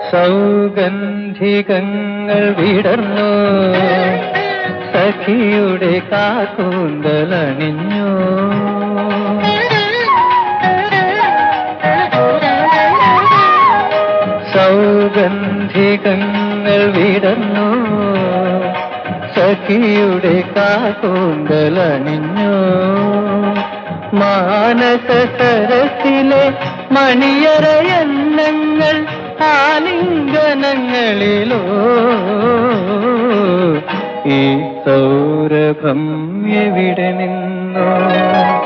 സൗഗന്ധികങ്ങൾ വിടർന്നു സഖിയുടെ കാക്കൂന്തലണിഞ്ഞു സൗഗന്ധികങ്ങൾ വിടർന്നു സഖിയുടെ കാക്കൂന്തലണിഞ്ഞു മാനസ സരസിലെ മണിയറയന്നങ്ങൾ ആലിംഗനങ്ങളിലോ ഈ സൗരഭം എവിടെ നിന്നോ